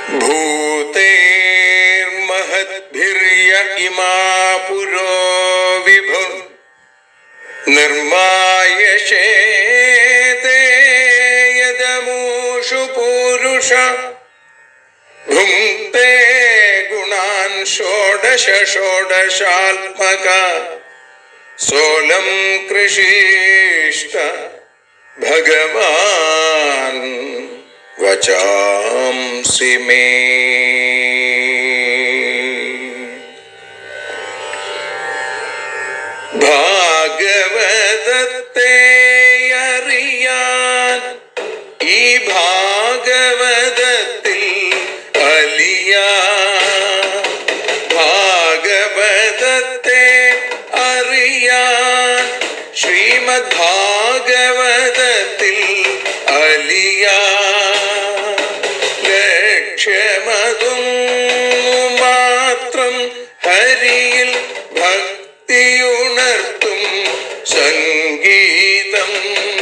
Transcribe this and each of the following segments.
भूतेर्महद्भिर्य इमा पुरो विभुर् निर्मायशेते यदमूषु पूरुष भुङ्क्ते गुणान् षोडश षोडशात्मक सोलं कृषीष्ट भगवान् वचांसि मे ഭാഗവതത്തെ അറിയാൻ ഈ ഭാഗവതത്തിൽ അലിയാൻ ഭാഗവതത്തെ അറിയാൻ ശ്രീമദ് ഭാഗവതത്തിൽ അലിയാൻ ലക്ഷ്യമതും മാത്രം ഹരിയിൽ ഭക്തിയുണർത്തും സംഗീതം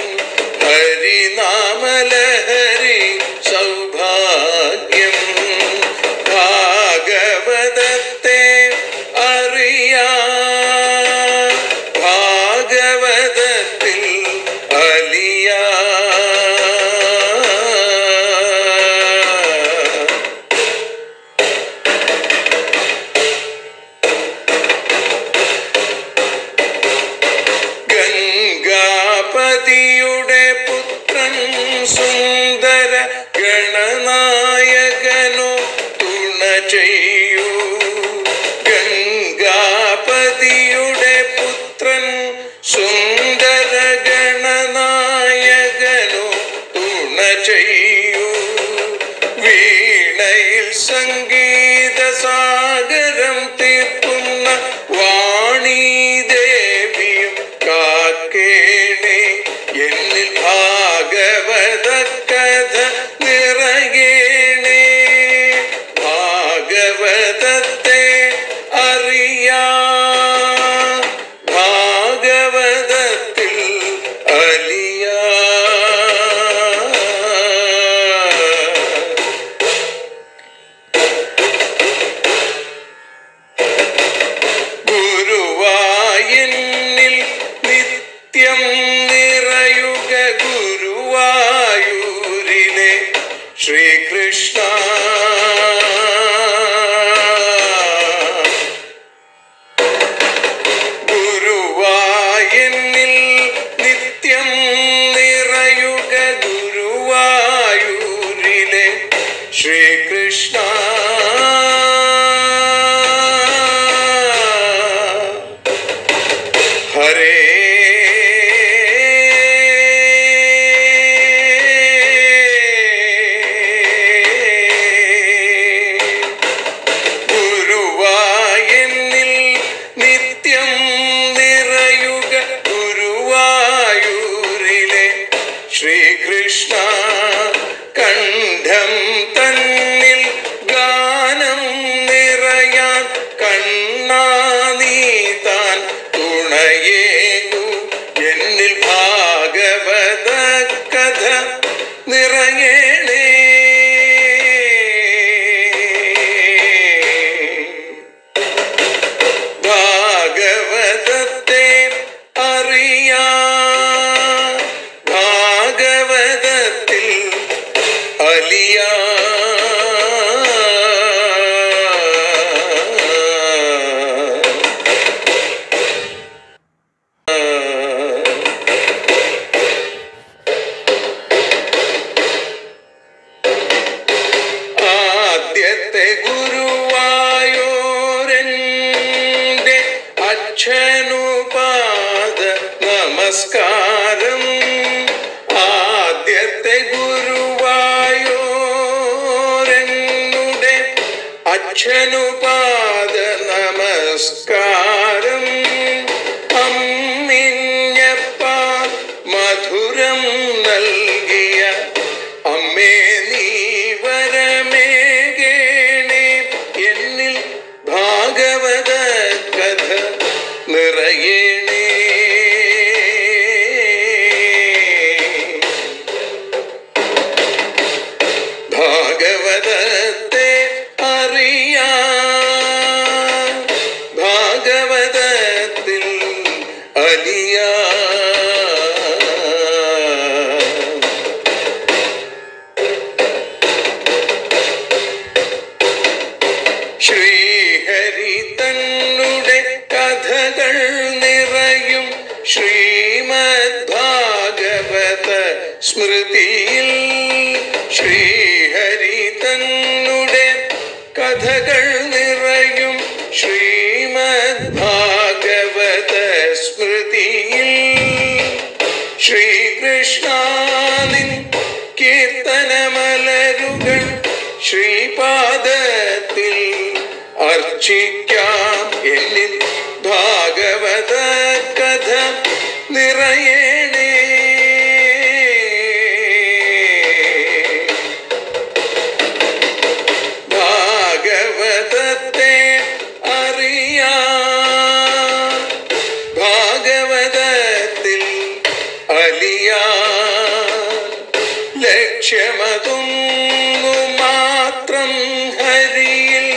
ഹരിനാമലഹരി സൗഭാഗ്യം ഭാഗവതത്തെ അറിയാ ഭാഗവതത്തിൽ അലിയാ ഗംഗാപതിയുടെ പുത്രൻ സുന്ദര ഗണനായകനോ തുണ ചെയ്യൂ ഗംഗാപതിയുടെ പുത്രൻ സുന്ദര ഗണനായകനോ തുണ ചെയ്യൂ വീണയിൽ സംഗീത സാഗരം തീർക്കുന്ന വാണി ദേവിയും കാക്കേണേ എന്നിൽ ഭാഗവത കഥ നിറയേണേ ഭാഗവതത്തെ അറിയാ ഭാഗവതത്തിൽ അലിയാ ഗുരുവായൂരിൽ നിത്യം നിറയുക ഗുരുവായൂരിലെ ശ്രീകൃഷ്ണ ഗുരുവായൂരിൽ നിത്യം നിറയുക ഗുരുവായൂരിലെ ശ്രീകൃഷ്ണ ഹരേ ഗുരുവായൂരിൽ നിത്യം നിറയുക ഗുരുവായൂരിലെ ശ്രീകൃഷ്ണ കണ്ഠം തന്നിൽ ഗാനം നിറയാൻ കണ്ണാ നീ താൻ തുണയേകു എന്നിൽ ഭാഗവത കഥ നിറയണേ ഭാഗവതത്തെ അറിയാ ഭാഗവതത്തിൽ അലിയാ ആദ്യത്തെ ഗുരുവായൂരൻ്റെ അച്ഛനുപാദ നമസ്കാരം ആദ്യത്തെ ഗുരുവായൂരനുടെ അച്ഛനുപാദ നമസ്കാരം അമ്മിഞ്ഞപ്പ മധുരം നൽകിയ അമ്മേ നീ വരമേകേണേ എന്നിൽ ഭാഗവത കഥ നിറയേണേ ഭാഗവതത്തെ അലിയ ശ്രീഹരി തന്നുടെ കഥകൾ നിറയും ശ്രീമദ് ഭാഗവത സ്മൃതിയിൽ ശ്രീഹരി തന്നുടെ കഥകൾ നിറയും ശ്രീമദ് ഭാഗവത സ്മൃതിയിൽ ശ്രീകൃഷ്ണാനിൻ കീർത്തനമലരുകൾ ശ്രീപാദത്തിൽ അർച്ചിക്കാം എന്നിൽ ഭാഗവത കഥ നിറയണേ ഭാഗവതത്തെ അറിയാ ഭാഗവതത്തിൽ അലിയാ ലക്ഷ്യമതൊന്നു മാത്രം ഹരിയിൽ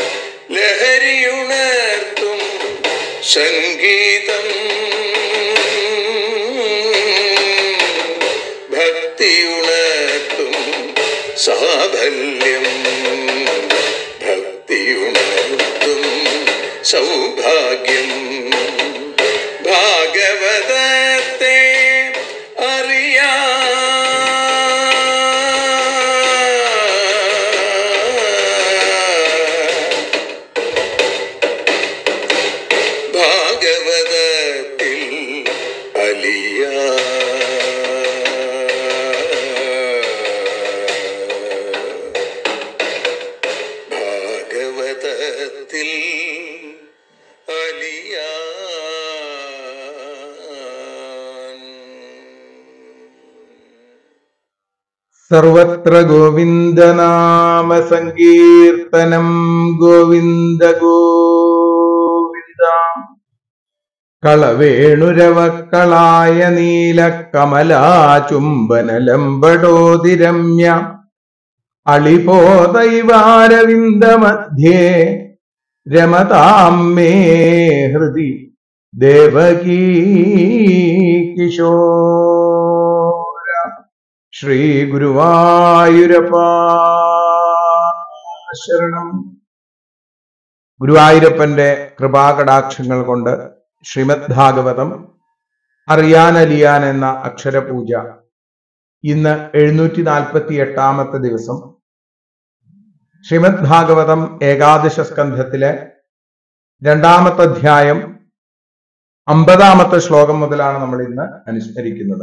ലഹരിയുണർത്തും സംഗീതം ഭക്തിയുണർത്തും സാഫല്യം ഭക്തിയുണർത്തും സൗഭാഗ്യം ഭാഗവതത്തെ അറിയാ ഭാഗവതത്തിൽ അലിയ ഭാഗവതത്തിൽ അലിയാൻ സർവത്ര ഗോവിന്ദനാമ സങ്കീർത്തനം ഗോവിന്ദ ഗോവിന്ദ കളവേണുരവക്കളായ നീലകമലാചുംബനലംബടോതിരമ്യ അളിപോതൈവാരവിന്ദമധ്യേ രമതാം മേ ഹൃദി ദേവകീ കിശോര ശ്രീ ഗുരുവായൂരപ്പ ശരണം ഗുരുവായൂരപ്പന്റെ കൃപാകടാക്ഷങ്ങൾ കൊണ്ട് ശ്രീമദ് ഭാഗവതം അറിയാനലിയാൻ എന്ന അക്ഷരപൂജ ഇന്ന് എഴുന്നൂറ്റി നാൽപ്പത്തി എട്ടാമത്തെ ദിവസം ശ്രീമദ് ഭാഗവതം ഏകാദശ സ്കന്ധത്തിലെ രണ്ടാമത്തെ അധ്യായം അമ്പതാമത്തെ ശ്ലോകം മുതലാണ് നമ്മൾ ഇന്ന് അനുസ്മരിക്കുന്നത്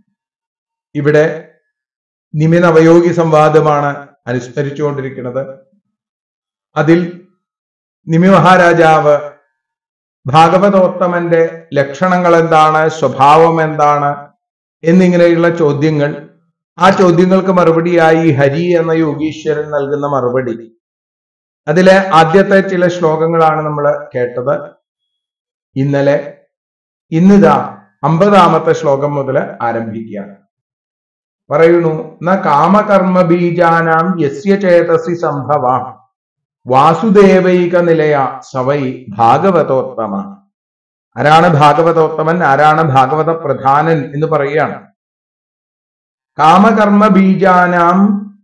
ഇവിടെ നിമിനവയോഗി സംവാദമാണ് അനുസ്മരിച്ചുകൊണ്ടിരിക്കുന്നത് അതിൽ നിമി മഹാരാജാവ് ഭാഗവതോത്തമന്റെ ലക്ഷണങ്ങൾ എന്താണ് സ്വഭാവം എന്താണ് എന്നിങ്ങനെയുള്ള ചോദ്യങ്ങൾ ആ ചോദ്യങ്ങൾക്ക് മറുപടിയായി ഹരി എന്ന യോഗീശ്വരൻ നൽകുന്ന മറുപടി അതിലെ ആദ്യത്തെ ചില ശ്ലോകങ്ങളാണ് നമ്മൾ കേട്ടത് ഇന്നലെ ഇന്നിതാ അമ്പതാമത്തെ ശ്ലോകം മുതൽ ആരംഭിക്കുകയാണ് പറയുന്നു ന കാമകർമ്മ ബീജാനാം യസ്യ ചേതസി സംഭവ വാസുദേവൈക നിലയ സവൈ ഭാഗവതോത്തമ ആരാണ് ഭാഗവതോത്തമൻ ആരാണ് ഭാഗവത പ്രധാനൻ എന്ന് പറയുകയാണ് കാമകർമ്മ ബീജാനാം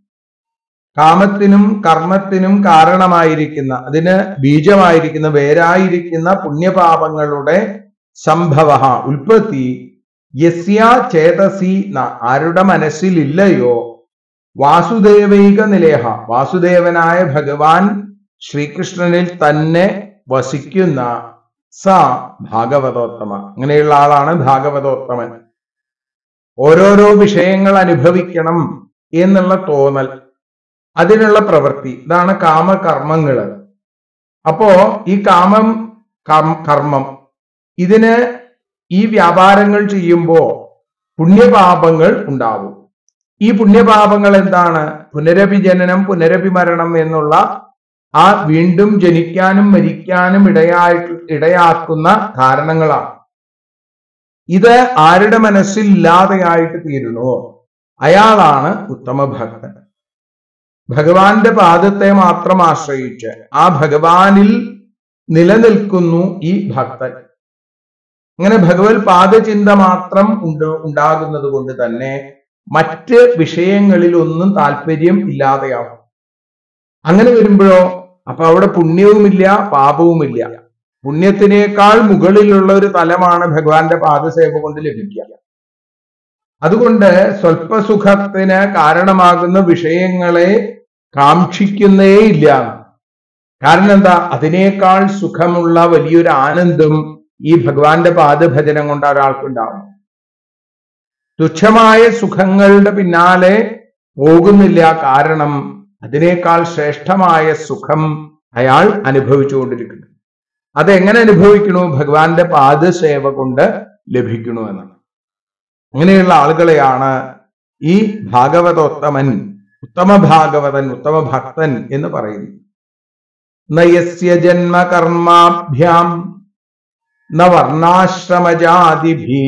കാമത്തിനും കർമ്മത്തിനും കാരണമായിരിക്കുന്ന അതിന് ബീജമായിരിക്കുന്ന വേരായിരിക്കുന്ന പുണ്യപാപങ്ങളുടെ സംഭവ ഉൽപ്പത്തി യസ്യ ചേതസി ന ആരുടെ മനസ്സിലില്ലയോ വാസുദേവൈക നിലേഹ വാസുദേവനായ ഭഗവാൻ ശ്രീകൃഷ്ണനിൽ തന്നെ വസിക്കുന്ന സ ഭാഗവതോത്തമ അങ്ങനെയുള്ള ആളാണ് ഭാഗവതോത്തമൻ ഓരോരോ വിഷയങ്ങൾ അനുഭവിക്കണം എന്നുള്ള തോന്നൽ അതിനുള്ള പ്രവൃത്തി ഇതാണ് കാമകർമ്മങ്ങള് അപ്പോ ഈ കാമം കർമ്മ- കർമ്മം ഇതിന് ഈ വ്യാപാരങ്ങൾ ചെയ്യുമ്പോ പുണ്യപാപങ്ങൾ ഉണ്ടാവും ഈ പുണ്യപാപങ്ങൾ എന്താണ് പുനരഭിജനനം പുനരഭിമരണം എന്നുള്ള ആ വീണ്ടും ജനിക്കാനും മരിക്കാനും ഇടയായിട്ട് ഇടയാക്കുന്ന കാരണങ്ങളാണ് ഇത് ആരുടെ മനസ്സിൽ ഇല്ലാതെയായിട്ട് തീരുന്നു അയാളാണ് ഉത്തമ ഭക്തൻ ഭഗവാന്റെ പാദത്തെ മാത്രം ആശ്രയിച്ച് ആ ഭഗവാനിൽ നിലനിൽക്കുന്നു ഈ ഭക്തൻ അങ്ങനെ ഭഗവത് പാദചിന്ത മാത്രം ഉണ്ട് ഉണ്ടാകുന്നത് കൊണ്ട് തന്നെ മറ്റ് വിഷയങ്ങളിൽ ഒന്നും താല്പര്യം ഇല്ലാതെയാവും അങ്ങനെ വരുമ്പോഴോ അപ്പൊ അവിടെ പുണ്യവുമില്ല പാപവുമില്ല പുണ്യത്തിനേക്കാൾ മുകളിലുള്ള ഒരു തലമാണ് ഭഗവാന്റെ പാദസേവ കൊണ്ട് ലഭിക്കുക അതുകൊണ്ട് സ്വൽപ്പസുഖത്തിന് കാരണമാകുന്ന വിഷയങ്ങളെ കാക്ഷിക്കുന്നേ ഇല്ല കാരണം എന്താ അതിനേക്കാൾ സുഖമുള്ള വലിയൊരു ആനന്ദം ഈ ഭഗവാന്റെ പാദഭജനം കൊണ്ട് ഒരാൾക്കുണ്ടാവും തുച്ഛമായ സുഖങ്ങളുടെ പിന്നാലെ പോകുന്നില്ല കാരണം അതിനേക്കാൾ ശ്രേഷ്ഠമായ സുഖം അയാൾ അനുഭവിച്ചുകൊണ്ടിരിക്കുന്നു അതെങ്ങനെ അനുഭവിക്കണു ഭഗവാന്റെ പാദസേവ കൊണ്ട് ലഭിക്കണു എന്നാണ് അങ്ങനെയുള്ള ആളുകളെയാണ് ഈ ഭാഗവതോത്തമൻ ഉത്തമ ഭാഗവതൻ ഉത്തമ ഭക്തൻ എന്ന് പറയുന്നത് നയസ്യ ജന്മകർമാഭ്യാം ന വർണ്ണാശ്രമജാതിഭി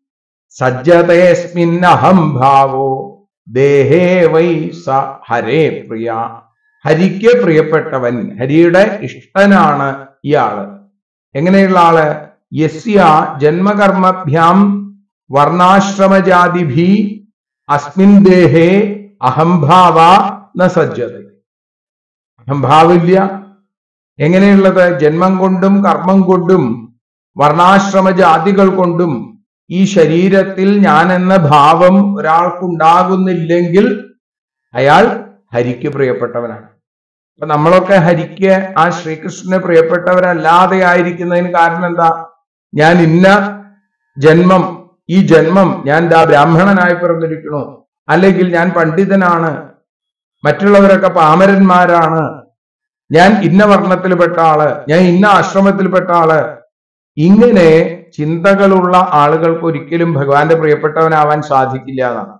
സജ്ജതേസ്മിന്നഹം ഭാവോ ദേഹേ വൈ സ ഹരേ പ്രിയ ഹരിക്ക് പ്രിയപ്പെട്ടവൻ ഹരിയുടെ ഇഷ്ടനാണ് ഇയാള് എങ്ങനെയുള്ള ആള് യസ്യ ജന്മകർമ്മഭ്യാം വർണ്ണാശ്രമജാതിഭി അസ്മിൻ ദേഹേ അഹംഭാവ ന സജ്ജത അഹംഭാവില്ല എങ്ങനെയുള്ളത് ജന്മം കൊണ്ടും കർമ്മം കൊണ്ടും വർണ്ണാശ്രമ ജാതികൾ കൊണ്ടും ഈ ശരീരത്തിൽ ഞാൻ എന്ന ഭാവം ഒരാൾക്കുണ്ടാകുന്നില്ലെങ്കിൽ അയാൾ ഹരിക്ക് പ്രിയപ്പെട്ടവനാണ് അപ്പൊ നമ്മളൊക്കെ ഹരിക്ക് ആ ശ്രീകൃഷ്ണന് പ്രിയപ്പെട്ടവരല്ലാതെ ആയിരിക്കുന്നതിന് കാരണം എന്താ ഞാൻ ഇന്ന ജന്മം ഈ ജന്മം ഞാൻ ദാ ബ്രാഹ്മണനായി പിറന്നിരിക്കണു അല്ലെങ്കിൽ ഞാൻ പണ്ഡിതനാണ് മറ്റുള്ളവരൊക്കെ പാമരന്മാരാണ് ഞാൻ ഇന്ന വർണ്ണത്തിൽപ്പെട്ട ആള് ഞാൻ ഇന്ന ആശ്രമത്തിൽപ്പെട്ട ആള് ഇങ്ങനെ ചിന്തകളുള്ള ആളുകൾക്ക് ഒരിക്കലും ഭഗവാന്റെ പ്രിയപ്പെട്ടവനാവാൻ സാധിക്കില്ല എന്നാണ്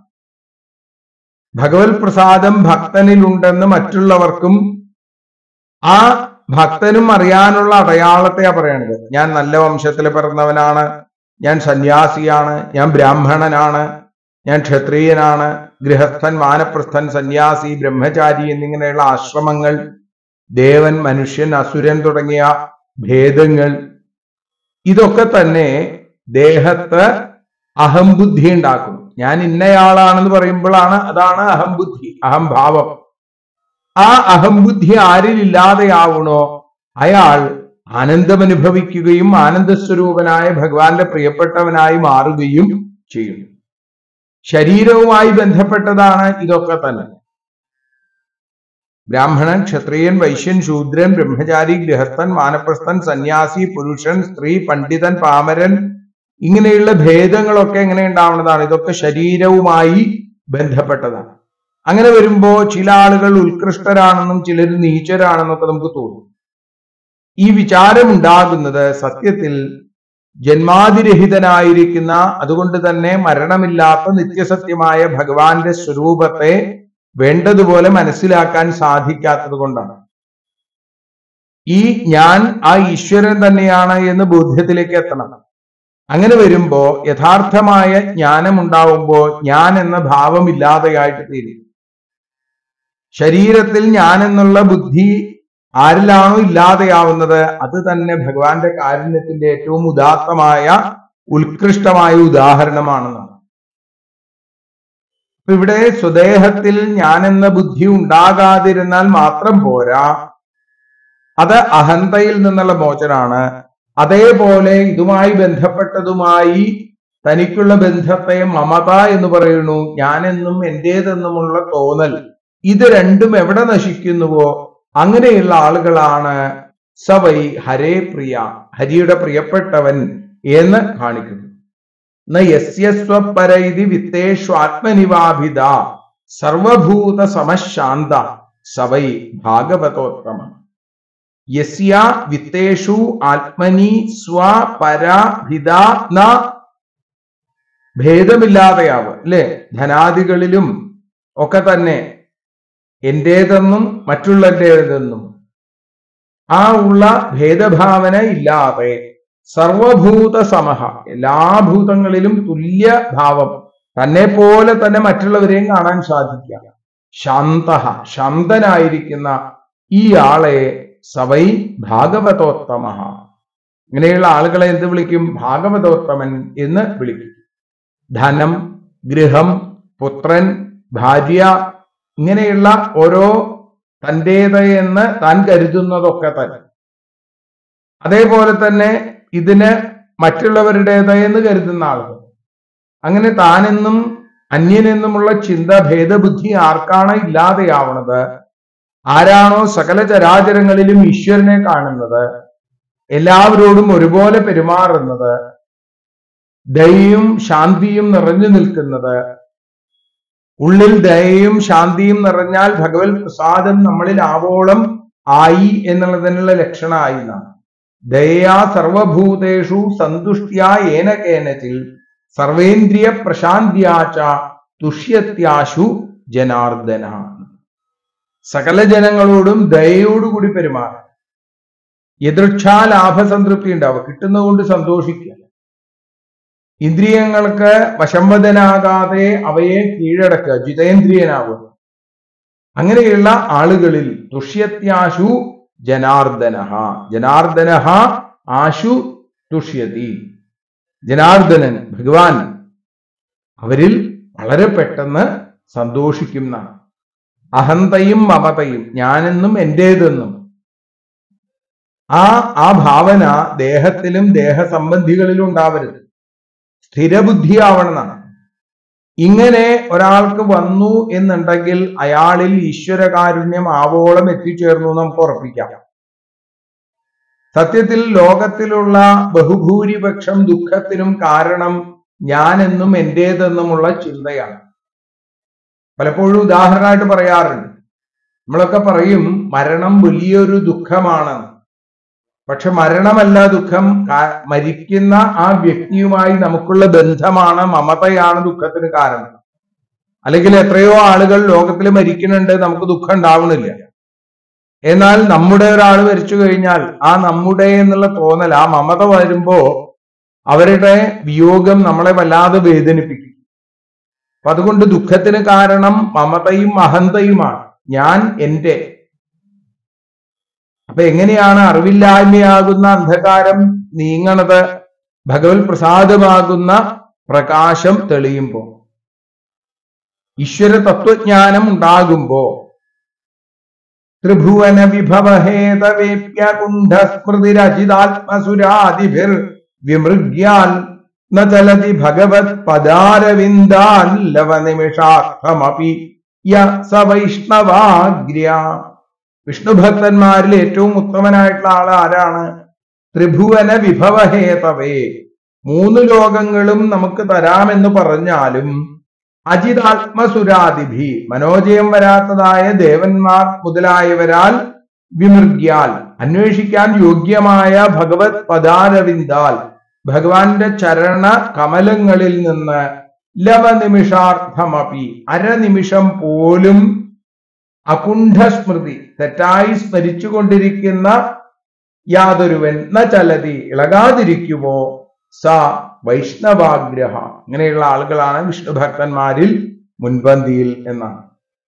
ഭഗവത് പ്രസാദം ഭക്തനിലുണ്ടെന്ന് മറ്റുള്ളവർക്കും ആ ഭക്തനും അറിയാനുള്ള അടയാളത്തെയാ പറയണത് ഞാൻ നല്ല വംശത്തിൽ പിറന്നവനാണ് ഞാൻ സന്യാസിയാണ് ഞാൻ ബ്രാഹ്മണനാണ് ഞാൻ ക്ഷത്രിയനാണ് ഗൃഹസ്ഥൻ വാനപ്രസ്ഥൻ സന്യാസി ബ്രഹ്മചാരി എന്നിങ്ങനെയുള്ള ആശ്രമങ്ങൾ ദേവൻ മനുഷ്യൻ അസുരൻ തുടങ്ങിയ ഭേദങ്ങൾ ഇതൊക്കെ തന്നെ ദേഹത്ത് അഹംബുദ്ധി ഉണ്ടാക്കുന്നു ഞാൻ ഇന്നയാളാണെന്ന് പറയുമ്പോഴാണ് അതാണ് അഹംബുദ്ധി അഹംഭാവം ആ അഹംബുദ്ധി ആരിൽ ഇല്ലാതെയാവണോ അയാൾ ആനന്ദമനുഭവിക്കുകയും ആനന്ദസ്വരൂപനായ ഭഗവാന്റെ പ്രിയപ്പെട്ടവനായി മാറുകയും ചെയ്യുന്നു ശരീരവുമായി ബന്ധപ്പെട്ടതാണ് ഇതൊക്കെ തന്നെ ബ്രാഹ്മണൻ ക്ഷത്രിയൻ വൈശ്യൻ ശൂദ്രൻ ബ്രഹ്മചാരി ഗൃഹസ്ഥൻ വാനപ്രസ്ഥൻ സന്യാസി പുരുഷൻ സ്ത്രീ പണ്ഡിതൻ പാമരൻ ഇങ്ങനെയുള്ള ഭേദങ്ങളൊക്കെ എങ്ങനെ ഉണ്ടാവുന്നതാണ് ഇതൊക്കെ ശരീരവുമായി ബന്ധപ്പെട്ടതാണ് അങ്ങനെ വരുമ്പോ ചില ആളുകൾ ഉത്കൃഷ്ടരാണെന്നും ചിലർ നീചരാണെന്നൊക്കെ നമുക്ക് തോന്നും ഈ വിചാരം ഉണ്ടാകുന്നത് സത്യത്തിൽ ജന്മാതിരഹിതനായിരിക്കുന്ന അതുകൊണ്ട് തന്നെ മരണമില്ലാത്ത നിത്യസത്യമായ ഭഗവാന്റെ സ്വരൂപത്തെ വേണ്ടതുപോലെ മനസ്സിലാക്കാൻ സാധിക്കാത്തത് കൊണ്ടാണ് ഈ ഞാൻ ആ ഈശ്വരൻ തന്നെയാണ് എന്ന് ബോധ്യത്തിലേക്ക് എത്തണം അങ്ങനെ വരുമ്പോ യഥാർത്ഥമായ ജ്ഞാനം ഉണ്ടാവുമ്പോ ഞാൻ എന്ന ഭാവം ഇല്ലാതെയായിട്ട് തീരും ശരീരത്തിൽ ഞാൻ എന്നുള്ള ബുദ്ധി ആരിലാണോ ഇല്ലാതെയാവുന്നത് അത് തന്നെ ഭഗവാന്റെ കാരുണ്യത്തിന്റെ ഏറ്റവും ഉദാത്തമായ ഉത്കൃഷ്ടമായ ഉദാഹരണമാണെന്നാണ് അപ്പൊ ഇവിടെ സ്വദേഹത്തിൽ ഞാനെന്ന ബുദ്ധി ഉണ്ടാകാതിരുന്നാൽ മാത്രം പോരാ അത് അഹന്തയിൽ നിന്നുള്ള മോചനാണ് അതേപോലെ ഇതുമായി ബന്ധപ്പെട്ടതുമായി തനിക്കുള്ള ബന്ധത്തെ മമത എന്ന് പറയുന്നു ഞാനെന്നും എന്റേതെന്നുമുള്ള തോന്നൽ ഇത് രണ്ടും എവിടെ നശിക്കുന്നുവോ അങ്ങനെയുള്ള ആളുകളാണ് സവൈ ഹരേ പ്രിയ ഹരിയുടെ പ്രിയപ്പെട്ടവൻ എന്ന് കാണിക്കുന്നു ന യസ്യ സ്വപരൈതി വിത്തേഷു ആത്മനിവാഭിത സർവഭൂത സമശാന്ത സവൈ ഭാഗവതോത്തമ യസ്യ വിത്തേഷു ആത്മനി സ്വപരഭിത ന ഭേദമില്ലാതെയാവ് അല്ലെ ധനാദികളിലും ഒക്കെ തന്നെ എന്റേതെന്നും മറ്റുള്ളവരുടേതെന്നും ആ ഉള്ള ഭേദഭാവന ഇല്ലാതെ സർവഭൂത സമഹ എല്ലാ ഭൂതങ്ങളിലും തുല്യ ഭാവം തന്നെ പോലെ തന്നെ മറ്റുള്ളവരെയും കാണാൻ സാധിക്കുക ശാന്ത ശാന്തനായിരിക്കുന്ന ഈ ആളെ സവൈ ഭാഗവതോത്തമ ഇങ്ങനെയുള്ള ആളുകളെ എന്ത് വിളിക്കും ഭാഗവതോത്തമൻ എന്ന് വിളിക്കും ധനം ഗൃഹം പുത്രൻ ഭാര്യ ഇങ്ങനെയുള്ള ഓരോ തൻ്റേത് എന്ന് താൻ കരുതുന്നതൊക്കെ തന്നെ അതേപോലെ തന്നെ ഇതിന് മറ്റുള്ളവരുടേത് എന്ന് കരുതുന്ന ആളുകൾ അങ്ങനെ താനെന്നും അന്യനെന്നുമുള്ള ചിന്ത ഭേദബുദ്ധി ആർക്കാണ് ഇല്ലാതെയാവണത് ആരാണോ സകല ചരാചരങ്ങളിലും ഈശ്വരനെ കാണുന്നത് എല്ലാവരോടും ഒരുപോലെ പെരുമാറുന്നത് ദയയും ശാന്തിയും നിറഞ്ഞു നിൽക്കുന്നത് ഉള്ളിൽ ദയയും ശാന്തിയും നിറഞ്ഞാൽ ഭഗവത് പ്രസാദം നമ്മളിൽ ആവോളം ആയി എന്നുള്ളതിനുള്ള ലക്ഷണമായി എന്നാണ് ദയയാ സർവഭൂതേഷു സന്തുഷ്ട്യാ ഏന കേനചിൽ സർവേന്ദ്രിയ പ്രശാന്ത്യാച തുഷ്യത്യാശു ജനാർദ്ദന സകല ജനങ്ങളോടും ദയയോടുകൂടി പെരുമാറുക എതിർച്ഛാ ലാഭസംതൃപ്തി ഉണ്ടാവുക കിട്ടുന്നതുകൊണ്ട് സന്തോഷിക്കുക ഇന്ദ്രിയങ്ങൾക്ക് വശംവദനാകാതെ അവയെ കീഴടക്കുക ജിതേന്ദ്രിയനാവുക അങ്ങനെയുള്ള ആളുകളിൽ തുഷ്യത്യാശു ജനാർദ്ദന ജനാർദ്ദന ആശു തുഷ്യതി ജനാർദ്ദനൻ ഭഗവാൻ അവരിൽ വളരെ പെട്ടെന്ന് സന്തോഷിക്കുന്ന അഹന്തയും മമതയും ഞാനെന്നും എന്റേതെന്നും ആ ആ ഭാവന ദേഹത്തിലും ദേഹസംബന്ധികളിലും ഉണ്ടാവരുത് സ്ഥിരബുദ്ധിയാവണമെന്നാണ് ഇങ്ങനെ ഒരാൾക്ക് വന്നു എന്നുണ്ടെങ്കിൽ അയാളിൽ ഈശ്വരകാരുണ്യം ആവോളം എത്തിച്ചേർന്നു എന്ന് നമുക്ക് ഉറപ്പിക്കാം സത്യത്തിൽ ലോകത്തിലുള്ള ബഹുഭൂരിപക്ഷം ദുഃഖത്തിനും കാരണം ഞാനെന്നും എന്റേതെന്നുമുള്ള ചിന്തയാണ് പലപ്പോഴും ഉദാഹരണമായിട്ട് പറയാറുണ്ട് നമ്മളൊക്കെ പറയും മരണം വലിയൊരു ദുഃഖമാണെന്ന് പക്ഷെ മരണമല്ല ദുഃഖം കാ- മരിക്കുന്ന ആ വ്യക്തിയുമായി നമുക്കുള്ള ബന്ധമാണ് മമതയാണ് ദുഃഖത്തിന് കാരണം അല്ലെങ്കിൽ എത്രയോ ആളുകൾ ലോകത്തിൽ മരിക്കുന്നുണ്ട് നമുക്ക് ദുഃഖം ഉണ്ടാവണില്ല എന്നാൽ നമ്മുടെ ഒരാൾ മരിച്ചു കഴിഞ്ഞാൽ ആ നമ്മുടെ എന്നുള്ള തോന്നൽ ആ മമത വരുമ്പോ അവരുടെ വിയോഗം നമ്മളെ വല്ലാതെ വേദനിപ്പിക്കും അപ്പൊ അതുകൊണ്ട് ദുഃഖത്തിന് കാരണം മമതയും അഹന്തയുമാണ് ഞാൻ എന്റെ അപ്പൊ എങ്ങനെയാണ് അറിവില്ലായ്മയാകുന്ന അന്ധകാരം നീങ്ങണത് ഭഗവത് പ്രസാദമാകുന്ന പ്രകാശം തെളിയുമ്പോ ഈശ്വര തത്വജ്ഞാനം ഉണ്ടാകുമ്പോ ത്രിഭുവന വിഭവഹേതവേപ്യ കുണ്ഠസ്മൃതിരചിതാത്മസുരാദിഭിർ വിമൃഗ്യാൽ ന ചലതി ഭഗവത് പദാരവിന്ദാല്ലവ നിമിഷാർത്ഥമപി യ സ വൈഷ്ണവാഗ്ര്യ വിഷ്ണു ഭക്തന്മാരിൽ ഏറ്റവും ഉത്തമനായിട്ടുള്ള ആൾ ആരാണ് ത്രിഭുവന വിഭവഹേതവേ മൂന്ന് ലോകങ്ങളും നമുക്ക് തരാമെന്ന് പറഞ്ഞാലും അജിതാത്മസുരാദിഭി മനോജയം വരാത്തതായ ദേവന്മാർ മുതലായവരാൽ വിമൃഗ്യാൽ അന്വേഷിക്കാൻ യോഗ്യമായ ഭഗവത് പദാരവിന്ദാൽ ഭഗവാന്റെ ചരണ കമലങ്ങളിൽ നിന്ന് ലവനിമിഷാർത്ഥമപി അരനിമിഷം പോലും അകുണ്ഠസ്മൃതി തെറ്റായി സ്മരിച്ചുകൊണ്ടിരിക്കുന്ന യാതൊരുവൻ ന ചലതി ഇളകാതിരിക്കുമോ സ വൈഷ്ണവാഗ്രഹ ഇങ്ങനെയുള്ള ആളുകളാണ് വിഷ്ണു ഭക്തന്മാരിൽ മുൻപന്തിയിൽ എന്നാണ്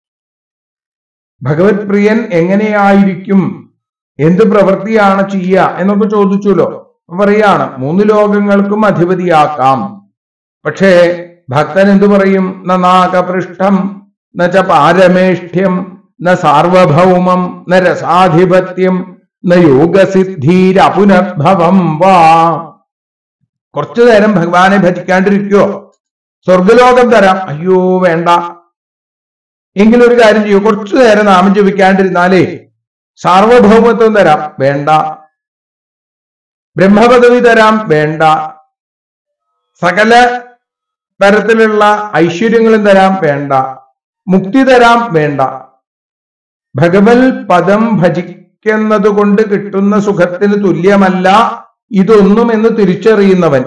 ഭഗവത് പ്രിയൻ എങ്ങനെയായിരിക്കും എന്ത് പ്രവൃത്തിയാണ് ചെയ്യുക എന്നൊക്കെ ചോദിച്ചുല്ലോ അപ്പൊ പറയാണ് മൂന്ന് ലോകങ്ങൾക്കും അധിപതിയാക്കാം പക്ഷേ ഭക്തൻ എന്തു പറയും ന നാഗപൃഷ്ഠം ന ച പാരമേഷ്ഠ്യം ന സാർവഭൗമം ന രസാധിപത്യം ന യോഗസിദ്ധീരപുനർഭവം വാ കുറച്ചു നേരം ഭഗവാനെ ഭജിക്കാണ്ടിരിക്കോ സ്വർഗലോകം തരാം അയ്യോ വേണ്ട എങ്കിലും ഒരു കാര്യം ചെയ്യൂ കുറച്ചു നേരം നാമം ജപിക്കാണ്ടിരുന്നാലേ സാർവഭൗമത്വം തരാം വേണ്ട ബ്രഹ്മപദവി തരാം വേണ്ട സകല തരത്തിലുള്ള ഐശ്വര്യങ്ങളും തരാം വേണ്ട മുക്തി തരാം വേണ്ട ഭഗവത് പദം ഭജിക്കുന്നത് കൊണ്ട് കിട്ടുന്ന സുഖത്തിന് തുല്യമല്ല ഇതൊന്നും എന്ന് തിരിച്ചറിയുന്നവൻ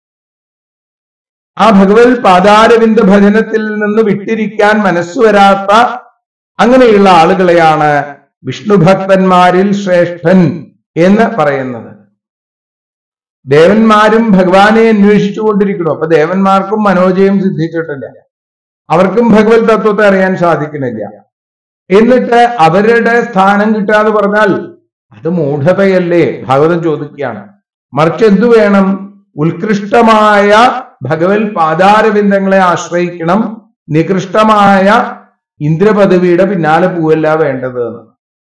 ആ ഭഗവത് പാതാരവിന്ദ ഭജനത്തിൽ നിന്ന് വിട്ടിരിക്കാൻ മനസ്സു വരാത്ത അങ്ങനെയുള്ള ആളുകളെയാണ് വിഷ്ണു ഭക്തന്മാരിൽ ശ്രേഷ്ഠൻ എന്ന് പറയുന്നത് ദേവന്മാരും ഭഗവാനെ അന്വേഷിച്ചു കൊണ്ടിരിക്കണം അപ്പൊ ദേവന്മാർക്കും മനോജയം സിദ്ധിച്ചിട്ടില്ല അവർക്കും ഭഗവത് തത്വത്തെ അറിയാൻ സാധിക്കുന്നില്ല എന്നിട്ട് അവരുടെ സ്ഥാനം കിട്ടാതെ പറഞ്ഞാൽ അത് മൂഢതയല്ലേ ഭാഗവതം ചോദിക്കുകയാണ് മറിച്ച് എന്തു വേണം ഉത്കൃഷ്ടമായ ഭഗവത് പാതാരവിന്ദങ്ങളെ ആശ്രയിക്കണം നികൃഷ്ടമായ ഇന്ദ്രപദവിയുടെ പിന്നാലെ പോവല്ല വേണ്ടത് എന്ന്.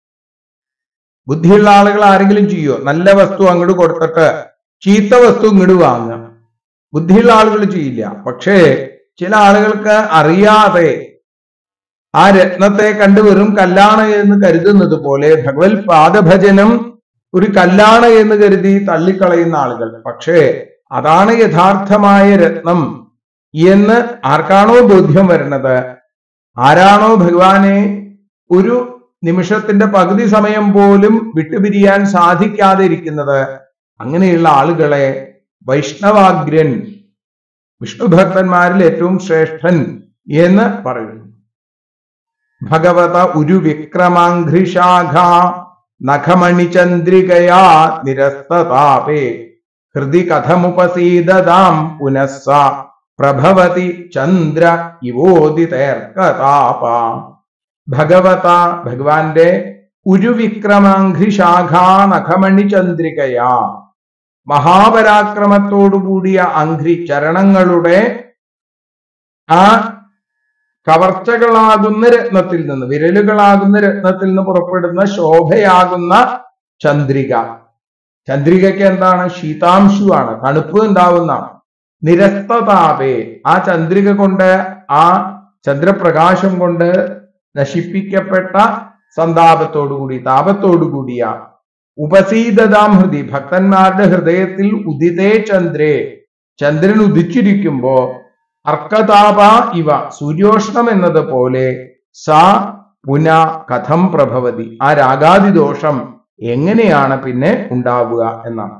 ബുദ്ധിയുള്ള ആളുകൾ ആരെങ്കിലും ചെയ്യോ നല്ല വസ്തു അങ്ങോട്ട് കൊടുത്തിട്ട് ചീത്ത വസ്തു ഇങ്ങോട്ട് വാങ്ങുക ബുദ്ധിയുള്ള ആളുകൾ ചെയ്യില്ല പക്ഷേ ചില ആളുകൾക്ക് അറിയാതെ ആ രത്നത്തെ കണ്ട് വെറും കല്ലാണ് എന്ന് കരുതുന്നത് പോലെ ഭഗവത് പാദഭജനം ഒരു കല്ലാണ് എന്ന് കരുതി തള്ളിക്കളയുന്ന ആളുകൾ പക്ഷേ അതാണ് യഥാർത്ഥമായ രത്നം എന്ന് ആർക്കാണോ ബോധ്യം വരുന്നത് ആരാണോ ഭഗവാനെ ഒരു നിമിഷത്തിന്റെ പകുതി സമയം പോലും വിട്ടുപിരിയാൻ സാധിക്കാതെ ഇരിക്കുന്നത് അങ്ങനെയുള്ള ആളുകളെ വൈഷ്ണവാഗ്രൻ വിഷ്ണു ഭക്തന്മാരിൽ ഏറ്റവും ശ്രേഷ്ഠൻ എന്ന് പറയുന്നു ഭഗവത ഒരു വിക്രമാഘ്രിശാഖ നഖമണിചന്ദ്രികയാ നിരസ്തതാപേ ഹൃദി കഥമുപസീദതാം പുനഃസ പ്രഭവതി ചന്ദ്ര ഇവോദിതേർക്കതാപ ഭഗവത ഭഗവാന്റെ ഒരു വിക്രമാഘ്രിശാഖ നഖമണിചന്ദ്രികയാ മഹാപരാക്രമത്തോടുകൂടിയ അഘ്രി ചരണങ്ങളുടെ ആ കവർച്ചകളാകുന്ന രത്നത്തിൽ നിന്ന് വിരലുകളാകുന്ന രത്നത്തിൽ നിന്ന് പുറപ്പെടുന്ന ശോഭയാകുന്ന ചന്ദ്രിക ചന്ദ്രികയ്ക്ക് എന്താണ് ശീതാംശുവാണ് തണുപ്പ് ഉണ്ടാവുന്നതാണ് നിരസ്തതാപേ ആ ചന്ദ്രിക കൊണ്ട് ആ ചന്ദ്രപ്രകാശം കൊണ്ട് നശിപ്പിക്കപ്പെട്ട സന്താപത്തോടുകൂടി താപത്തോടുകൂടിയ ഉപസീതതാം ഹൃദി ഭക്തന്മാരുടെ ഹൃദയത്തിൽ ഉദിതേ ചന്ദ്രേ ചന്ദ്രൻ ഉദിച്ചിരിക്കുമ്പോ അർക്കതാപ ഇവ സൂര്യോഷ്ണം എന്നതുപോലെ സ പുന കഥം പ്രഭവതി ആ രാഗാതിദോഷം എങ്ങനെയാണ് പിന്നെ ഉണ്ടാവുക എന്നാണ്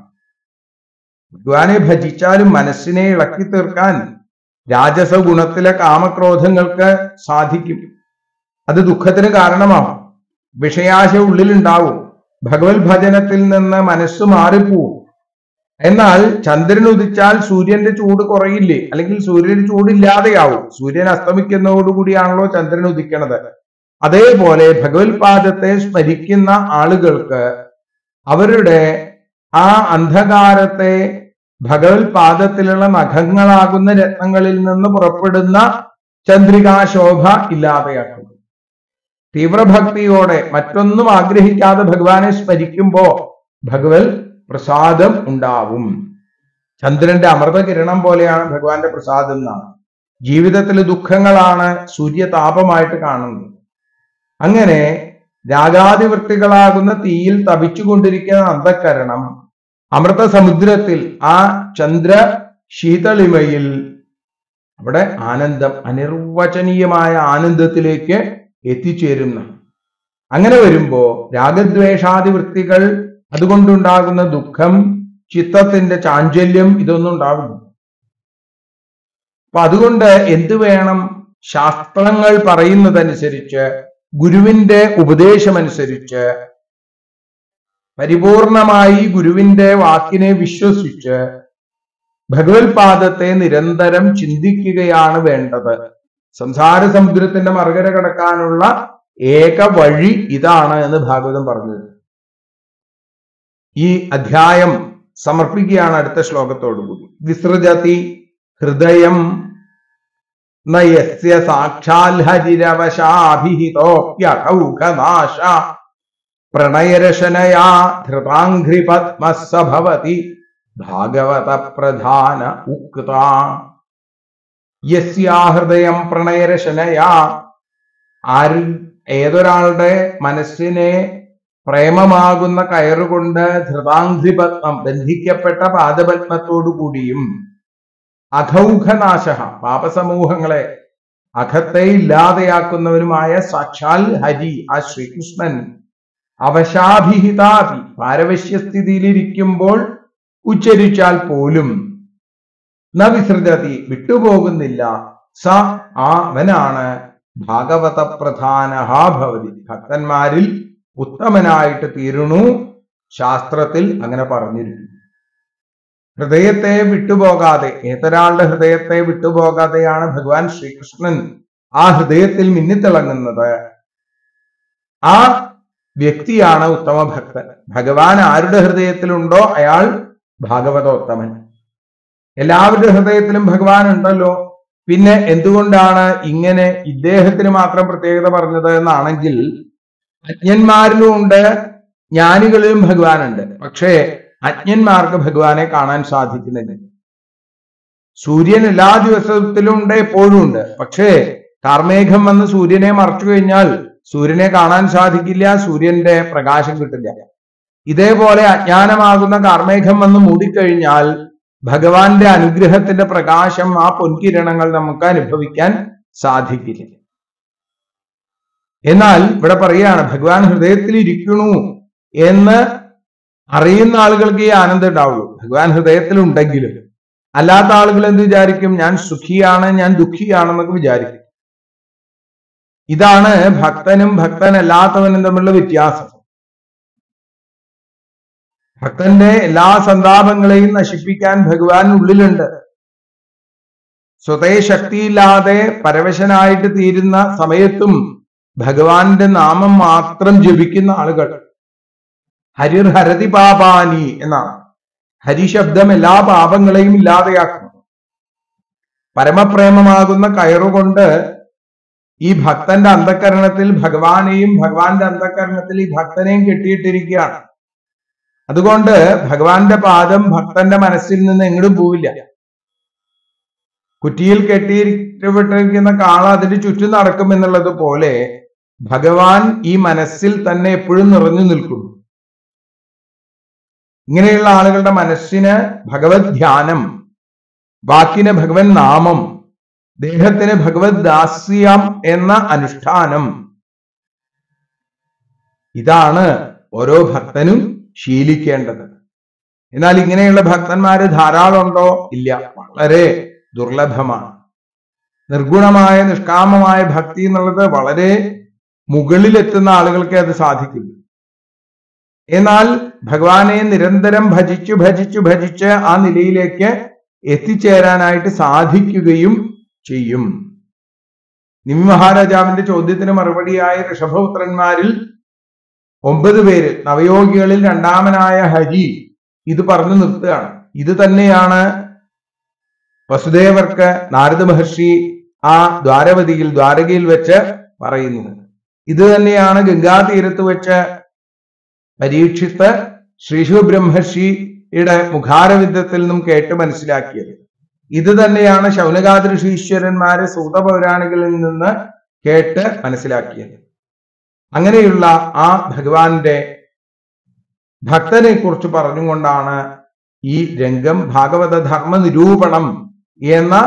ഭഗവാനെ ഭജിച്ചാലും മനസ്സിനെ ഇളക്കി തീർക്കാൻ രാജസ ഗുണത്തിലെ കാമക്രോധങ്ങൾക്ക് സാധിക്കും അത് ദുഃഖത്തിന് കാരണമാവും വിഷയാശ ഉള്ളിലുണ്ടാവും ഭഗവത് ഭജനത്തിൽ നിന്ന് മനസ്സ് മാറിപ്പോവും എന്നാൽ ചന്ദ്രൻ ഉദിച്ചാൽ സൂര്യന്റെ ചൂട് കുറയില്ലേ അല്ലെങ്കിൽ സൂര്യന് ചൂടില്ലാതെയാവും സൂര്യൻ അസ്തമിക്കുന്നതോടുകൂടിയാണല്ലോ ചന്ദ്രൻ ഉദിക്കണത് അതേപോലെ ഭഗവത് പാദത്തെ സ്മരിക്കുന്ന ആളുകൾക്ക് അവരുടെ ആ അന്ധകാരത്തെ ഭഗവത് പാദത്തിലുള്ള നഖങ്ങളാകുന്ന രത്നങ്ങളിൽ നിന്ന് പുറപ്പെടുന്ന ചന്ദ്രികാശോഭ ഇല്ലാതെയാക്കും തീവ്രഭക്തിയോടെ മറ്റൊന്നും ആഗ്രഹിക്കാതെ ഭഗവാനെ സ്മരിക്കുമ്പോ ഭഗവത് പ്രസാദം ഉണ്ടാവും ചന്ദ്രന്റെ അമൃതകിരണം പോലെയാണ് ഭഗവാന്റെ പ്രസാദം എന്നാണ് ജീവിതത്തിൽ ദുഃഖങ്ങളാണ് സൂര്യതാപമായിട്ട് കാണുന്നത് അങ്ങനെ രാഗാതിവൃത്തികളാകുന്ന തീയിൽ തപിച്ചുകൊണ്ടിരിക്കുന്ന അന്ധക്കരണം അമൃത സമുദ്രത്തിൽ ആ ചന്ദ്ര ശീതളിമയിൽ അവിടെ ആനന്ദം അനിർവചനീയമായ ആനന്ദത്തിലേക്ക് എത്തിച്ചേരുന്ന അങ്ങനെ വരുമ്പോ രാഗദ്വേഷാദി വൃത്തികൾ അതുകൊണ്ടുണ്ടാകുന്ന ദുഃഖം ചിത്തത്തിന്റെ ചാഞ്ചല്യം ഇതൊന്നും ഉണ്ടാവില്ല അപ്പൊ അതുകൊണ്ട് എന്ത് വേണം ശാസ്ത്രങ്ങൾ പറയുന്നതനുസരിച്ച് ഗുരുവിന്റെ ഉപദേശമനുസരിച്ച് പരിപൂർണമായി ഗുരുവിന്റെ വാക്കിനെ വിശ്വസിച്ച് ഭഗവത് പാദത്തെ നിരന്തരം ചിന്തിക്കുകയാണ് വേണ്ടത് സംസാര സമുദ്രത്തിന്റെ മറുകര കടക്കാനുള്ള ഏക വഴി ഇതാണ് എന്ന് ഭാഗവതം പറഞ്ഞത് ഈ അധ്യായം സമർപ്പിക്കുകയാണ് അടുത്ത ശ്ലോകത്തോടുകൂടി വിസൃജതി ഹൃദയം നയസ്യ സാക്ഷാൽ ഹരിരവശാഭിഹിതോപ്യഘൗഘനാശ പ്രണയരശനയാ ധൃതാംഘ്രി പത്മസ ഭവതി ഭാഗവത പ്രധാന ഉക്ത യസ്യാ ഹൃദയം പ്രണയരശനയാ ആര് ഏതൊരാളുടെ മനസ്സിനെ പ്രേമമാകുന്ന കയറുകൊണ്ട് ധൃതാംഘ്രിപത്മം ബന്ധിക്കപ്പെട്ട പാദപത്മത്തോടു കൂടിയും അഘൗഘനാശ പാപസമൂഹങ്ങളെ അഘത്തെ ഇല്ലാതെയാക്കുന്നവനുമായ സാക്ഷാൽ ഹരി ആ ശ്രീകൃഷ്ണൻ അവശാഭിഹിതാഭി പാരവശ്യസ്ഥിതിയിലിരിക്കുമ്പോൾ ഉച്ചരിച്ചാൽ പോലും ന വിസൃജതി വിട്ടുപോകുന്നില്ല സ ആ അവനാണ് ഭാഗവത പ്രധാന ഭവതി ഭക്തന്മാരിൽ ഉത്തമനായിട്ട് തീരുണു ശാസ്ത്രത്തിൽ അങ്ങനെ പറഞ്ഞിരിക്കുന്നു ഹൃദയത്തെ വിട്ടുപോകാതെ ഏതൊരാളുടെ ഹൃദയത്തെ വിട്ടുപോകാതെയാണ് ഭഗവാൻ ശ്രീകൃഷ്ണൻ ആ ഹൃദയത്തിൽ മിന്നിത്തിളങ്ങുന്നത് ആ വ്യക്തിയാണ് ഉത്തമ ഭക്തൻ ഭഗവാൻ ആരുടെ ഹൃദയത്തിലുണ്ടോ അയാൾ ഭാഗവതോത്തമൻ എല്ലാവരുടെ ഹൃദയത്തിലും ഭഗവാൻ ഉണ്ടല്ലോ പിന്നെ എന്തുകൊണ്ടാണ് ഇങ്ങനെ ഇദ്ദേഹത്തിന് മാത്രം പ്രത്യേകത പറഞ്ഞത് എന്നാണെങ്കിൽ അജ്ഞന്മാരിലും ഉണ്ട് ജ്ഞാനികളിലും ഭഗവാനുണ്ട് പക്ഷേ അജ്ഞന്മാർക്ക് ഭഗവാനെ കാണാൻ സാധിക്കുന്നില്ല സൂര്യൻ എല്ലാ ദിവസത്തിലും ഉണ്ട് എപ്പോഴും ഉണ്ട് പക്ഷേ കാർമേഘം വന്ന് സൂര്യനെ മറച്ചു കഴിഞ്ഞാൽ സൂര്യനെ കാണാൻ സാധിക്കില്ല സൂര്യന്റെ പ്രകാശം കിട്ടില്ല ഇതേപോലെ അജ്ഞാനമാകുന്ന കാർമേഘം വന്ന് മൂടിക്കഴിഞ്ഞാൽ ഭഗവാന്റെ അനുഗ്രഹത്തിന്റെ പ്രകാശം ആ പൊൻകിരണങ്ങൾ നമുക്ക് അനുഭവിക്കാൻ സാധിക്കില്ല എന്നാൽ ഇവിടെ പറയാണ് ഭഗവാൻ ഹൃദയത്തിൽ ഇരിക്കണു എന്ന് അറിയുന്ന ആളുകൾക്ക് ഈ ആനന്ദം ഉണ്ടാവുള്ളൂ ഭഗവാൻ ഹൃദയത്തിൽ ഉണ്ടെങ്കിലും അല്ലാത്ത ആളുകൾ എന്ത് വിചാരിക്കും ഞാൻ സുഖിയാണ് ഞാൻ ദുഃഖിയാണെന്നൊക്കെ വിചാരിക്കും ഇതാണ് ഭക്തനും ഭക്തനല്ലാത്തവനും തമ്മിലുള്ള വ്യത്യാസം ഭക്തന്റെ എല്ലാ സന്താപങ്ങളെയും നശിപ്പിക്കാൻ ഭഗവാൻ ഉള്ളിലുണ്ട് സ്വതേ ശക്തിയില്ലാതെ പരവശനായിട്ട് തീരുന്ന സമയത്തും ഭഗവാന്റെ നാമം മാത്രം ജപിക്കുന്ന ആളുകൾ ഹരിർ ഹരതി പാപാനി എന്നാണ് ഹരിശബ്ദം എല്ലാ പാപങ്ങളെയും ഇല്ലാതെയാക്കുന്നു പരമപ്രേമമാകുന്ന കയറുകൊണ്ട് ഈ ഭക്തന്റെ അന്ധകരണത്തിൽ ഭഗവാനെയും ഭഗവാന്റെ അന്ധകരണത്തിൽ ഈ ഭക്തനെയും കെട്ടിയിട്ടിരിക്കുകയാണ് അതുകൊണ്ട് ഭഗവാന്റെ പാദം ഭക്തന്റെ മനസ്സിൽ നിന്ന് എങ്ങോട്ടും പോവില്ല കുറ്റിയിൽ കെട്ടിയിരിക്കപ്പെട്ടിരിക്കുന്ന കാള അതിന് ചുറ്റും നടക്കും എന്നുള്ളത് പോലെ ഭഗവാൻ ഈ മനസ്സിൽ തന്നെ എപ്പോഴും നിറഞ്ഞു നിൽക്കുന്നു ഇങ്ങനെയുള്ള ആളുകളുടെ മനസ്സിന് ഭഗവത് ധ്യാനം വാക്കിന് ഭഗവൻ നാമം ദേഹത്തിന് ഭഗവത് ദാസ്യം എന്ന അനുഷ്ഠാനം ഇതാണ് ഓരോ ഭക്തനും ശീലിക്കേണ്ടത് എന്നാൽ ഇങ്ങനെയുള്ള ഭക്തന്മാര് ധാരാളം ഉണ്ടോ ഇല്ല വളരെ ദുർലഭമാണ് നിർഗുണമായ നിഷ്കാമമായ ഭക്തി എന്നുള്ളത് വളരെ മുകളിലെത്തുന്ന ആളുകൾക്ക് അത് സാധിക്കില്ല എന്നാൽ ഭഗവാനെ നിരന്തരം ഭജിച്ചു ഭജിച്ചു ഭജിച്ച് ആ നിലയിലേക്ക് എത്തിച്ചേരാനായിട്ട് സാധിക്കുകയും ചെയ്യും നിമി മഹാരാജാവിന്റെ ചോദ്യത്തിന് മറുപടിയായ ഋഷഭപുത്രന്മാരിൽ ഒമ്പത് പേര് നവയോഗികളിൽ രണ്ടാമനായ ഹരി ഇത് പറഞ്ഞു നിർത്തുകയാണ് ഇത് തന്നെയാണ് വസുദേവർക്ക് നാരദ മഹർഷി ആ ദ്വാരവതിയിൽ ദ്വാരകയിൽ വെച്ച് പറയുന്നത് ഇത് തന്നെയാണ് ഗംഗാതീരത്ത് വെച്ച് പരീക്ഷിത്ത് ശ്രീശു ബ്രഹ്മർഷിയുടെ മുഖാരവിദ്യത്തിൽ നിന്നും കേട്ട് മനസ്സിലാക്കിയത് ഇത് തന്നെയാണ് ശൗനകാദൃഷീശ്വരന്മാര് സൂത പൗരാണികളിൽ നിന്ന് കേട്ട് മനസ്സിലാക്കിയത് അങ്ങനെയുള്ള ആ ഭഗവാന്റെ ഭക്തനെ കുറിച്ച് പറഞ്ഞുകൊണ്ടാണ് ഈ രംഗം ഭാഗവത ധർമ്മ നിരൂപണം എന്ന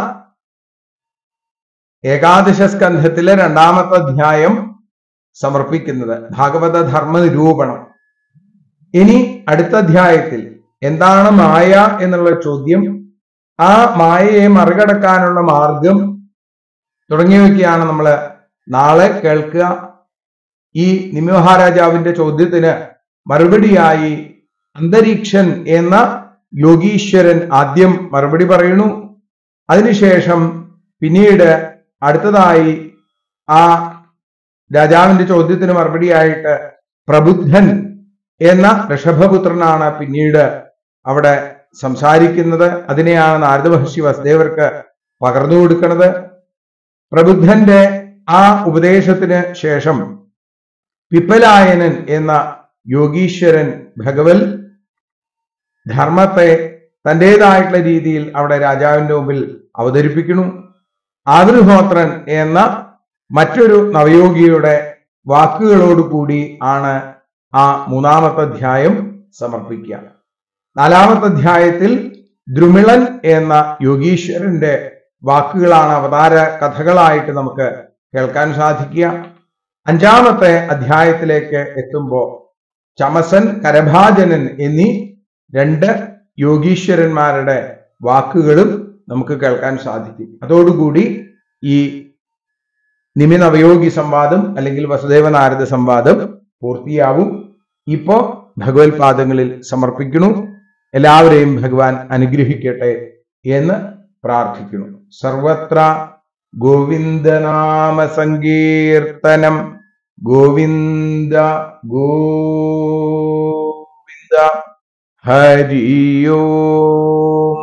ഏകാദശ സ്കന്ധത്തിലെ രണ്ടാമത്തെ അധ്യായം സമർപ്പിക്കുന്നത് ഭാഗവത ധർമ്മ നിരൂപണം ഇനി അടുത്ത അധ്യായത്തിൽ എന്താണ് മായ എന്നുള്ള ചോദ്യം ആ മായയെ മറികടക്കാനുള്ള മാർഗം തുടങ്ങിയവയൊക്കെയാണ് നമ്മൾ നാളെ കേൾക്കുക ഈ നിമഹാരാജാവിന്റെ ചോദ്യത്തിന് മറുപടിയായി അന്തരീക്ഷൻ എന്ന യോഗീശ്വരൻ ആദ്യം മറുപടി പറയുന്നു അതിനുശേഷം പിന്നീട് അടുത്തതായി ആ രാജാവിന്റെ ചോദ്യത്തിന് മറുപടിയായിട്ട് പ്രബുദ്ധൻ എന്ന ഋഷഭപുത്രനാണ് പിന്നീട് അവിടെ സംസാരിക്കുന്നത് അതിനെയാണ് നാരദ മഹർഷി വസുദേവർക്ക് പകർന്നു കൊടുക്കുന്നത് പ്രബുദ്ധന്റെ ആ ഉപദേശത്തിന് ശേഷം പിപ്പലായനൻ എന്ന യോഗീശ്വരൻ ഭഗവൽ ധർമ്മത്തെ തന്റേതായിട്ടുള്ള രീതിയിൽ അവിടെ രാജാവിന്റെ മുമ്പിൽ അവതരിപ്പിക്കുന്നു ആദൃഹോത്രൻ എന്ന മറ്റൊരു നവയോഗിയുടെ വാക്കുകളോടുകൂടി ആണ് ആ മൂന്നാമത്തെ അധ്യായം സമർപ്പിക്കുക നാലാമത്തെ അധ്യായത്തിൽ ദ്രുമിളൻ എന്ന യോഗീശ്വരന്റെ വാക്കുകളാണ് അവതാര കഥകളായിട്ട് നമുക്ക് കേൾക്കാൻ സാധിക്കുക അഞ്ചാമത്തെ അധ്യായത്തിലേക്ക് എത്തുമ്പോൾ ചമസൻ കരഭാജനൻ എന്നീ രണ്ട് യോഗീശ്വരന്മാരുടെ വാക്കുകളും നമുക്ക് കേൾക്കാൻ സാധിക്കും അതോടുകൂടി ഈ നിമി നവയോഗി സംവാദം അല്ലെങ്കിൽ വസുദേവ നാരദ സംവാദം പൂർത്തിയാവും ഇപ്പോ ഭഗവത് പാദങ്ങളിൽ സമർപ്പിക്കുന്നു എല്ലാവരെയും ഭഗവാൻ അനുഗ്രഹിക്കട്ടെ എന്ന് പ്രാർത്ഥിക്കുന്നു സർവത്ര ഗോവിന്ദനാമ സങ്കീർത്തനം ഗോവിന്ദ ഗോവിന്ദ ഹരി ഓം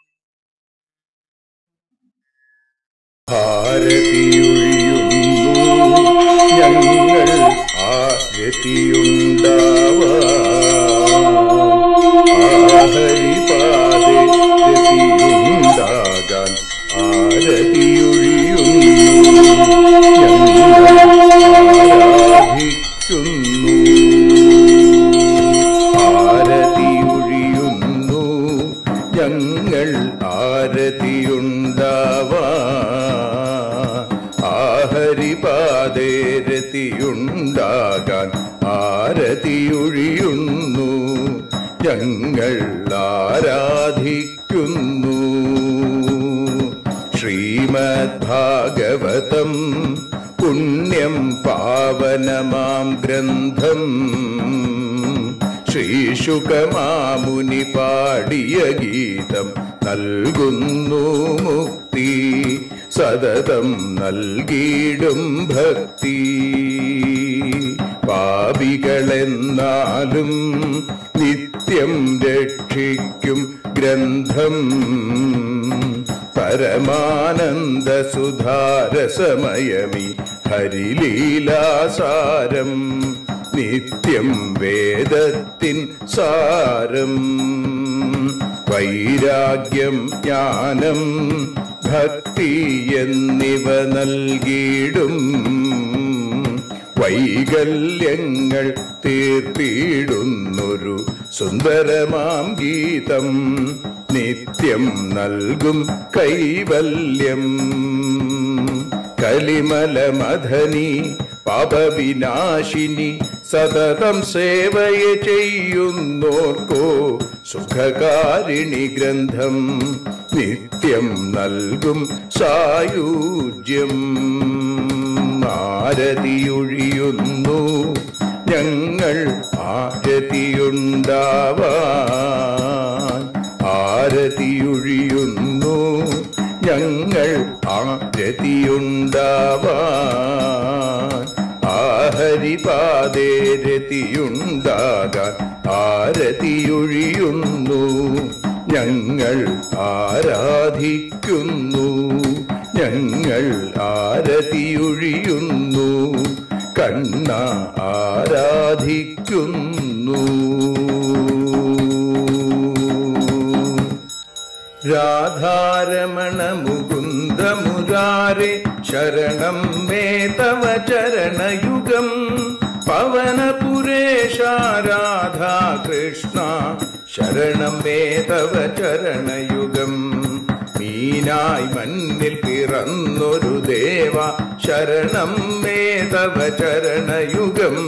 ഭാരതിയൊഴിയുന്നു ഞങ്ങൾ ആരതിയുണ്ടാവാൻ ആരതിയൊഴിയുന്നു ആരതിയൊഴിയുന്നു ഞങ്ങൾ ആരതിയുണ്ടാവാ ആഹരിപാതേരതിയുണ്ടാകാൻ ആരതിയൊഴിയുന്നു ഞങ്ങൾ ആരാധിക്കുന്നു ശ്രീമദ് ഭാഗവതം പുണ്യം പാവനമാം ഗ്രന്ഥം ശ്രീശുകമാമുനി പാടിയ ഗീതം നൽകുന്നു മുക്തി സതതം നൽകിയിടും ഭക്തി പാപികളെന്നാലും നിത്യം രക്ഷിക്കും ഗ്രന്ഥം പരമാനന്ദ സുധാരസമയമി ഹരിലീലാസാരം നിത്യം വേദത്തിൻ സാരം വൈരാഗ്യം ജ്ഞാനം ഭക്തി എന്നിവ നൽകിയിടും വൈകല്യങ്ങൾ തീർത്തിയിടുന്നൊരു സുന്ദരമാം ഗീതം നിത്യം നൽകും കൈവല്യം കലിമലമധനി പാപവിനാശിനി സതതം സേവയ ചെയ്യുന്നോർക്കോ സുഖകാരിണി ഗ്രന്ഥം നിത്യം നൽകും സായുജ്യം ആരതിയൊഴിയുന്നു ഞങ്ങൾ ആരതിയുണ്ടാവാൻ ആരതിയൊഴിയുന്നു ഞങ്ങൾ ആരതിയുണ്ടാവാൻ ആഹരിപാതേരതിയുണ്ടാകാൻ ആരതിയൊഴിയുന്നു ഞങ്ങൾ ആരാധിക്കുന്നു ഞങ്ങൾ ആരതിയൊഴിയുന്നു കണ്ണ ആരാധിക്കുന്നു രാധാരമണ മുകുന്ദ മുരാരെ ശരണം മേ തവ ചരണയുഗം പവനപുരേശ രാധാ കൃഷ്ണ ശരണം മേ തവ ചരണയുഗം മീനായി മണ്ണിൽ പിറന്നൊരു ദേവ ശരണം മേ തവ ചരണയുഗം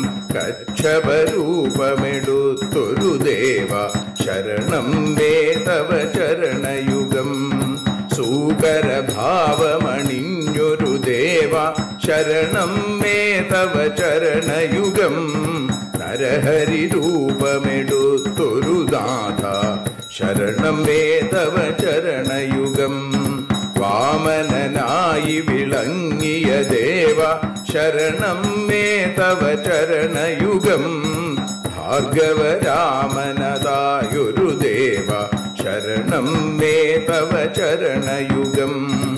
കക്ഷപരൂപമെടുത്തൊരു ദേവ ശരണം മേ തവ ചരണയുഗം സൂകരഭാവമണിഞ്ഞൊരു ദേവ ശരണം മേ തവ ചരണയുഗം നരഹരി രൂപമെടുത്തൊരു നാഥ ശരണം മേ തവ ചരണയുഗം വാമനനായി വിളങ്ങിയ ദേവ ശരണം മേ തവ ചരണയുഗം ഭാർഗവരാമനതായൊരു ദേവ ശരണം മേ തവ ചരണയുഗം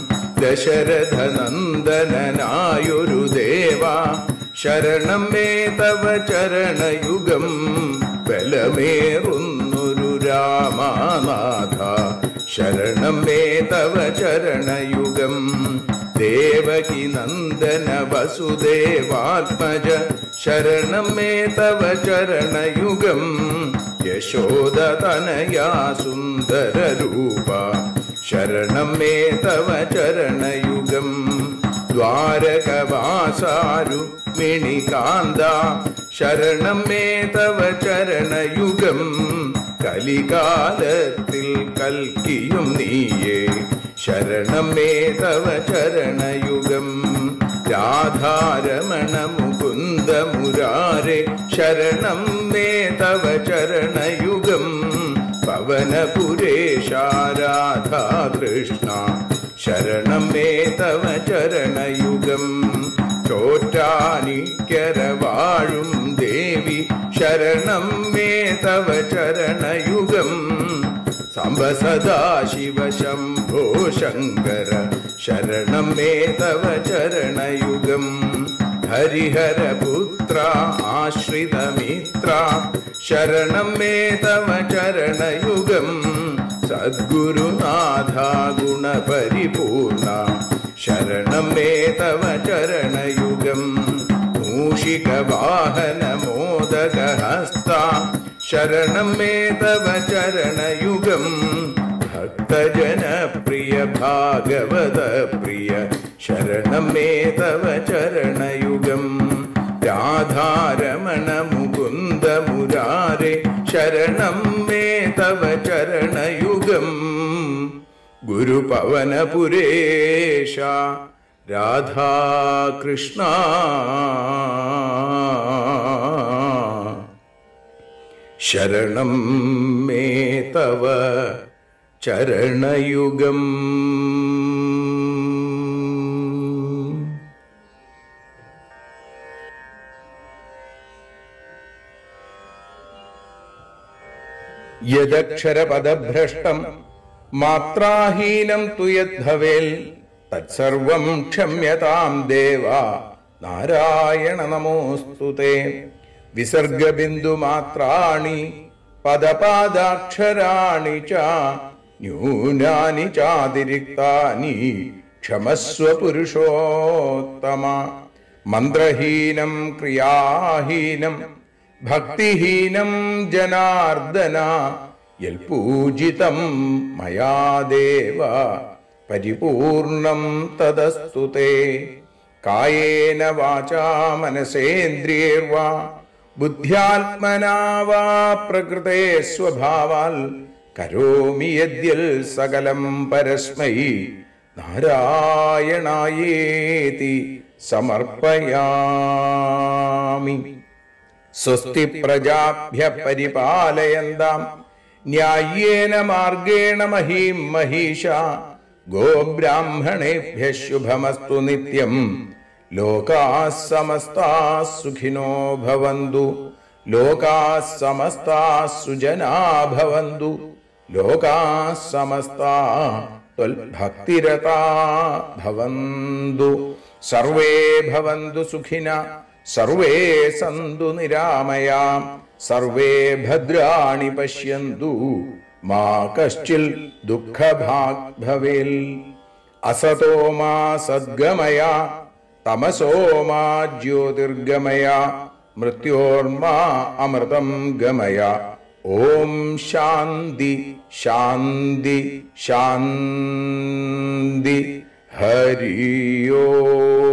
ദശരഥനന്ദനായൊരു ദേവ ശരണം മേ തവ ചരണയുഗം ബലമേറുന്നൊരു രാമനാഥ ശരണം മേ തവ ചരണയുഗം ദേവകി നന്ദന വസുദേവാത്മജ ശരണം മേ തവ ചരണയുഗം യശോദതനയാ സുന്ദര രൂപ ശരണം മേ തവ ചരണയുഗം ദ്വാരകവാസാരു മിണികാന്ത ശരണം മേ തവ ചരണയുഗം കലികാലത്തിൽ കൽക്കിയും നീയേ ശരണം മേ തവ ചരണയുഗം രാധാരമണ മുകുന്ദ മുരാരെ ശരണം മേ തവ ചരണയുഗം പവനപുരേശാരാധാ കൃഷ്ണ ശരണം മേ തവ ചരണയുഗം ചോറ്റാനിക്കര വാഴും ദേവി ശരണം മേ തവ ചരണയുഗം സാംബ സദാശിവ ശംഭോ ശങ്കര ശരണം മേ തവ ചരണയുഗം ഹരിഹരപുത്ര ആശ്രിതമിത്ര ശരണം മേ തവ ചരണയുഗം സദ്ഗുരുനാഥ ഗുണപരിപൂർണ ശരണം മേ തവ ചരണയുഗം മൂഷികവാഹന മോദകഹസ്ത ശരണം മേ തവ ചരണയുഗം ഭക്തജനപ്രിയ ഭാഗവത പ്രിയ ശരണം മേ തവ ചരണയുഗം രാധാരമണ മുകുന്ദ മുരാരെ ശരണം മേ തവ ചരണയുഗം ഗുരുപവനപുരേശ രാധാകൃഷ്ണ ശരണം മേ തവ ചരണയുഗം യദക്ഷരപദഭ്രഷ്ടം മാത്രാഹീനം തു യദ്ഭവേൽ തത്സർവം ക്ഷമ്യതാം ദേവ നാരായണ നമോസ്തു തേ വിസർഗബിന്ദുമാത്രാണി പദപാദാക്ഷരാണി ച ന്യൂനാനി ചാതിരിക്താനി ക്ഷമസ്വ പുരുഷോത്തമ മന്ത്രഹീനം ക്രിയാഹീനം ഭക്തിഹീനം ജനാർദ്ദന യൽപൂജിതം മയാ ദേവ പരിപൂർണം തദസ്തു തേ കായേന വാചാ മനസേന്ദ്രിയേർവാ ബുദ്ധ്യാത്മനാ വാ പ്രകൃതേ സ്വഭാവാൽ കരോമി യദ്യൽ സകലം പരസ്മൈ നാരായണായേതി സമർപ്പയാമി സ്വസ്തി പ്രജാഭ്യ പരിപാലയന്താം ന്യായേന മാർഗേണ മഹീം മഹീഷ ഗോബ്രാഹ്മണേഭ്യ ശുഭമസ്തു നിത്യം ലോകാ സമസ്താ സുഖിനോ ഭവന്തു ലോകാ സമസ്താ സുജനാ ഭവന്തു ലോകാ സമസ്താ ത്വൽഭക്തിരതാ ഭവന്തു സർവേ ഭവന്തു സുഖിന സർവേ സന്തു നിരാമയാ സർവേ ഭദ്രാണി പശ്യന്തു മാ കശ്ചിൽ ദുഃഖഭാഗ് ഭവേൽ അസതോ മാ സദ്ഗമയ തമസോ മാ ജ്യോതിർഗമയ മൃത്യോർമാ അമൃതം ഗമയ ഓം ശാന്തി ശാന്തി ശാന്തി ഹരി ഓം